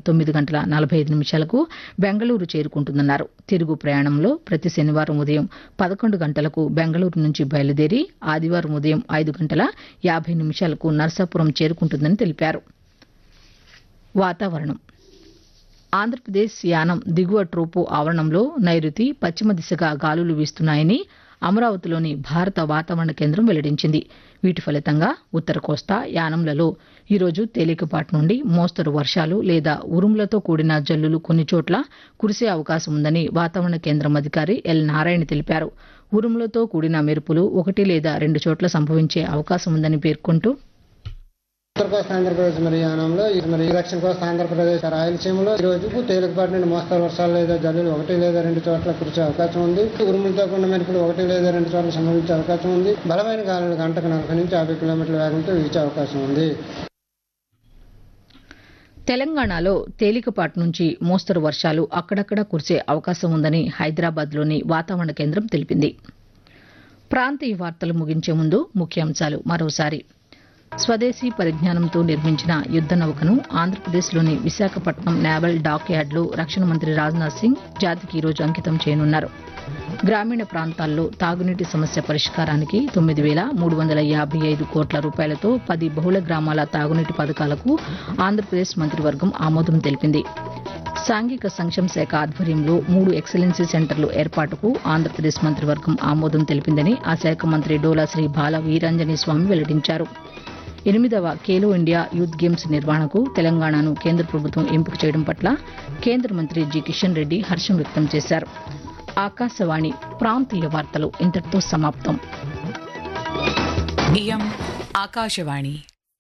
తొమ్మిది గంటల నలభై ఐదు నిమిషాలకు బెంగళూరు చేరుకుంటుందన్నారు తిరుగు ప్రయాణంలో ప్రతి శనివారం ఉదయం పదకొండు గంటలకు బెంగళూరు నుంచి బయలుదేరి ఆదివారం ఉదయం ఐదు గంటల యాభై నిమిషాలకు నర్సాపురం చేరుకుంటుందని తెలిపారు వాతావరణం ఆంధ్రప్రదేశ్ యానం దిగువ ట్రోపు ఆవరణంలో నైరుతి పశ్చిమ దిశగా గాలులు వీస్తున్నాయని అమరావతిలోని భారత వాతావరణ కేంద్రం వెల్లడించింది వీటి ఫలితంగా ఉత్తర కోస్తా యానంలలో ఈరోజు తేలికపాటి నుండి మోస్తరు వర్షాలు లేదా ఉరుములతో కూడిన జల్లులు కొన్ని చోట్ల కురిసే అవకాశం ఉందని వాతావరణ కేంద్రం అధికారి ఎల్ నారాయణ తెలిపారు ఉరుములతో కూడిన మెరుపులు ఒకటి లేదా రెండు చోట్ల సంభవించే అవకాశం ఉందని పేర్కొంటూ ఉత్తర కోస్తా ఆంధ్రప్రదేశ్ మరి యానంలో ఈ మరి దక్షిణ కోస్తా ఆంధ్రప్రదేశ్ రాయలసీమలో ఈ రోజుకు తేలికపాటి నుండి మోస్తరు వర్షాలు లేదా జల్లులు ఒకటి లేదా రెండు చోట్ల కురిసే అవకాశం ఉంది ఉరుములతో కూడిన మెరుపులు ఒకటి లేదా రెండు చోట్ల సంభవించే అవకాశం ఉంది బలమైన గాలులు గంటకు నలభై నుంచి యాభై కిలోమీటర్ల వేగంతో వీచే అవకాశం ఉంది తెలంగాణలో తేలికపాటి నుంచి మోస్తరు వర్షాలు అక్కడక్కడ కురిసే అవకాశం ఉందని హైదరాబాద్లోని వాతావరణ కేంద్రం తెలిపింది ప్రాంతీయ వార్తలు ముగించే ముందు ముఖ్యాంశాలు మరోసారి స్వదేశీ పరిజ్ఞానంతో నిర్మించిన యుద్ద నౌకను ఆంధ్రప్రదేశ్లోని విశాఖపట్నం నేవల్ డాక్ యార్డ్లో రక్షణ మంత్రి రాజ్నాథ్ సింగ్ జాతికి ఈరోజు అంకితం చేయనున్నారు గ్రామీణ ప్రాంతాల్లో తాగునీటి సమస్య పరిష్కారానికి తొమ్మిది వేల మూడు వందల యాభై ఐదు కోట్ల రూపాయలతో పది బహుళ గ్రామాల తాగునీటి పథకాలకు ఆంధ్రప్రదేశ్ మంత్రివర్గం ఆమోదం తెలిపింది సాంఘిక సంక్షేమ శాఖ ఆధ్వర్యంలో మూడు ఎక్సలెన్సీ సెంటర్లు ఏర్పాటుకు ఆంధ్రప్రదేశ్ మంత్రివర్గం ఆమోదం తెలిపిందని ఆ శాఖ మంత్రి డోలా శ్రీ బాల వీరాంజనేయ స్వామి వెల్లడించారు ఎనిమిదవ ఖేలో ఇండియా యూత్ గేమ్స్ నిర్వహణకు తెలంగాణను కేంద్ర ప్రభుత్వం ఎంపిక చేయడం పట్ల కేంద్ర మంత్రి జి కిషన్ రెడ్డి హర్షం వ్యక్తం చేశారు ఆకాశవాణి ప్రాంతీయ వార్తలు ఇంతటితో సమాప్తం ఇయం ఆకాశవాణి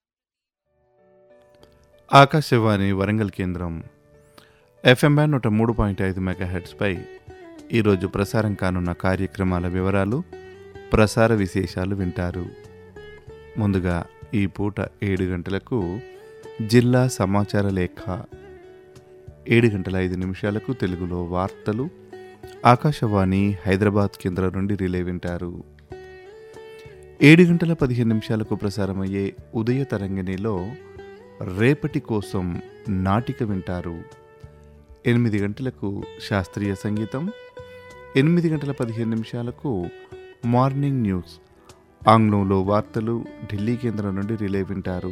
ఆకాశవాణి వరంగల్ కేంద్రం ఎఫ్ఎం బ్యాండ్ నూట మూడు పాయింట్ ఐదు మెగాహెడ్స్పై ఈరోజు ప్రసారం కానున్న కార్యక్రమాల వివరాలు ప్రసార విశేషాలు వింటారు ముందుగా ఈ పూట ఏడు గంటలకు జిల్లా సమాచార లేఖ ఏడు గంటల ఐదు నిమిషాలకు తెలుగులో వార్తలు ఆకాశవాణి హైదరాబాద్ కేంద్రం నుండి రిలే వింటారు ఏడు గంటల పదిహేను నిమిషాలకు ప్రసారమయ్యే ఉదయ తరంగిణిలో రేపటి కోసం నాటిక వింటారు ఎనిమిది గంటలకు శాస్త్రీయ సంగీతం ఎనిమిది గంటల పదిహేను నిమిషాలకు మార్నింగ్ న్యూస్ ఆంగ్లంలో వార్తలు ఢిల్లీ కేంద్రం నుండి రిలే వింటారు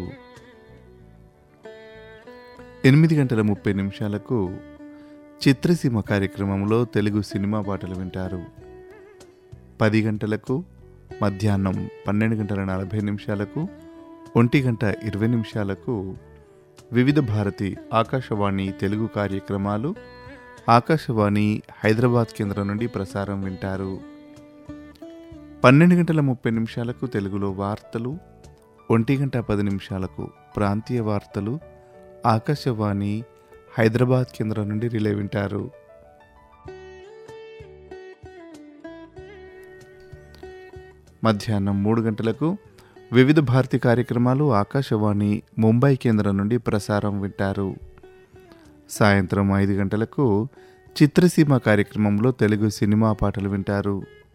ఎనిమిది గంటల ముప్పై నిమిషాలకు చిత్రసీమ కార్యక్రమంలో తెలుగు సినిమా పాటలు వింటారు పది గంటలకు మధ్యాహ్నం పన్నెండు గంటల నలభై నిమిషాలకు ఒంటి గంట ఇరవై నిమిషాలకు వివిధ భారతి ఆకాశవాణి తెలుగు కార్యక్రమాలు ఆకాశవాణి హైదరాబాద్ కేంద్రం నుండి ప్రసారం వింటారు పన్నెండు గంటల ముప్పై నిమిషాలకు తెలుగులో వార్తలు ఒంటి గంట పది నిమిషాలకు ప్రాంతీయ వార్తలు ఆకాశవాణి హైదరాబాద్ కేంద్రం నుండి రిలే వింటారు మధ్యాహ్నం మూడు గంటలకు వివిధ భారతి కార్యక్రమాలు ఆకాశవాణి ముంబై కేంద్రం నుండి ప్రసారం వింటారు సాయంత్రం ఐదు గంటలకు చిత్రసీమ కార్యక్రమంలో తెలుగు సినిమా పాటలు వింటారు